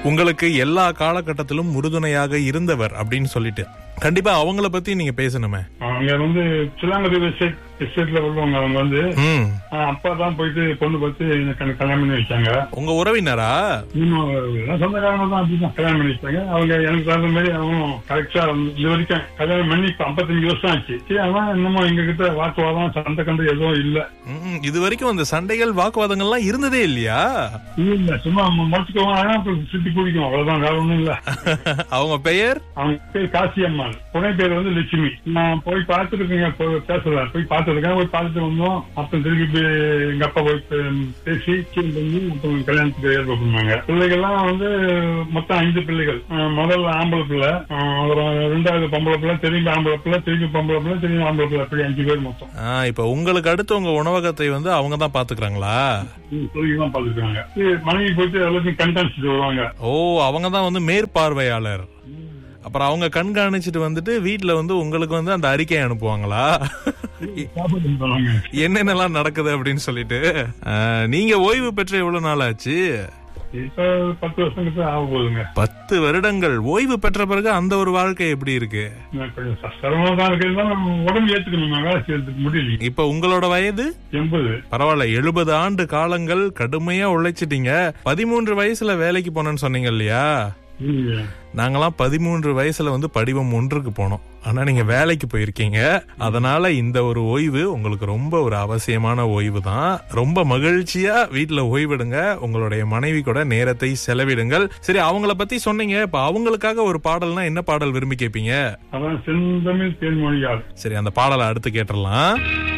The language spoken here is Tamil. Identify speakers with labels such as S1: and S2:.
S1: உங்களுக்கு எல்லா காலகட்டத்திலும் உறுதுணையாக இருந்தவர் அப்படின்னு சொல்லிட்டு கண்டிப்பா அவங்கள பத்தி நீங்க பேசணுமே
S2: அவங்க வந்து சிலாங்கதி எஸ்டேட் எஸ்டேட்ல உள்ளவங்க அவங்க வந்து
S1: ம்
S2: ஆஹ் அப்பா தான் போயிட்டு பொண்ணு பார்த்து எனக்கு கல்யாணம் கல்யாணம் பண்ணி வச்சாங்க
S1: உங்க உறவினரா
S2: இன்னும் எல்லாம் சொந்தக்காரங்க தான் அப்படிதான் கல்யாணம் பண்ணி வச்சாங்க அவங்க எனக்கு தகுந்த மாதிரி அவங்களும் கரெக்டா இது வரைக்கும் கல்யாணம் பண்ணி இப்ப ஐம்பத்தஞ்சு வருஷம் ஆச்சு சரி, அதான் இன்னமும் எங்க கிட்ட வாக்குவாதம் சண்டை கண்டு எதுவும் இல்ல
S1: ம், இது வரைக்கும் அந்த சண்டைகள் வாக்குவாதங்கள்லாம் இருந்ததே இல்லையா
S2: இல்ல இல்ல சும்மா முடிச்சுக்கோங்க சுத்தி குடிக்கும் அவ்வளவுதான் வேற ஒண்ணும் இல்ல
S1: அவங்க பெயர்
S2: அவங்க பேர் காசி அம்மாள் புனை பேர் வந்து லட்சுமி நான் போய் பார்த்துருக்கேங்க பேசுறேன் போய் பார்த்துருக்கேன் போய் பார்த்துட்டு வந்தோம் அப்புறம் திருப்பி போய் எங்க அப்பா போய் பே- பேசி கீழ் பண்ணி அப்புறம் கல்யாணத்துக்கு ஏற்பாடு பண்ணாங்க பிள்ளைகள்லாம் வந்து மொத்தம் ஐந்து பிள்ளைகள் அஹ் முதல்ல ஆம்பளை பிள்ளை அஹ் அப்புறம் ரெண்டாவது பொம்பளை பிள்ளை திரும்பி ஆம்பளை பிள்ளை திரும்பி பொம்பளை பிள்ளை திரும்பி ஆம்பளை பிள்ளை அப்படி அஞ்சு பேர் மொத்தம்
S1: ஆ, இப்ப உங்களுக்கு அடுத்து உங்க உணவகத்தை வந்து அவங்க தான் பாத்துக்கிறாங்களா
S2: பிள்ளைங்க தான் பார்த்துருக்காங்க மனைவி போயிட்டு எல்லாத்தையும் கண்காணிச்சுட்டு வருவாங்க
S1: ஓ அவங்க தான் வந்து மேற்பார்வையாளர் அப்புறம் அவங்க கண்காணிச்சிட்டு வந்துட்டு வீட்ல வந்து உங்களுக்கு வந்து அந்த அறிக்கை அனுப்புவாங்களா
S2: சாப்பாடு பண்ணுவாங்க
S1: என்னென்னலாம் நடக்குது அப்படின்னு சொல்லிட்டு ஆ, நீங்க ஓய்வு பெற்ற எவ்வளவு நாள் ஆச்சு
S2: இப்ப பத்து வருஷம் கிட்ட ஆக போகுதுங்க
S1: பத்து வருடங்கள் ஓய்வு பெற்ற பிறகு அந்த ஒரு வாழ்க்கை எப்படி இருக்கு
S2: நான் கொஞ்சம் சிரமமா தான் இருக்கிறது நம்ம உடம்பு ஏத்துக்கணும் வேலை செய்யறதுக்கு முடியல
S1: இப்ப உங்களோட வயது
S2: எண்பது
S1: பரவாயில்ல எழுபது ஆண்டு காலங்கள் கடுமையா உழைச்சிட்டீங்க பதிமூன்று வயசுல வேலைக்கு போனேன்னு சொன்னீங்க இல்லையா
S2: இல்லையா?
S1: நாங்கெல்லாம் பதிமூன்று வயசுல வந்து படிவம் ஒன்றுக்கு போனோம் ஆனா நீங்க வேலைக்கு போயிருக்கீங்க அதனால இந்த ஒரு ஓய்வு உங்களுக்கு ரொம்ப ஒரு அவசியமான ஓய்வு தான் ரொம்ப மகிழ்ச்சியா வீட்டுல ஓய்விடுங்க உங்களுடைய மனைவி கூட நேரத்தை செலவிடுங்கள் சரி அவங்கள பத்தி சொன்னீங்க இப்ப அவங்களுக்காக ஒரு பாடல்னா என்ன பாடல் விரும்பி கேட்பீங்க
S2: அதான் செந்தமிழ் தேன்மொழியால்
S1: சரி அந்த பாடலை அடுத்து கேட்டுடலாம்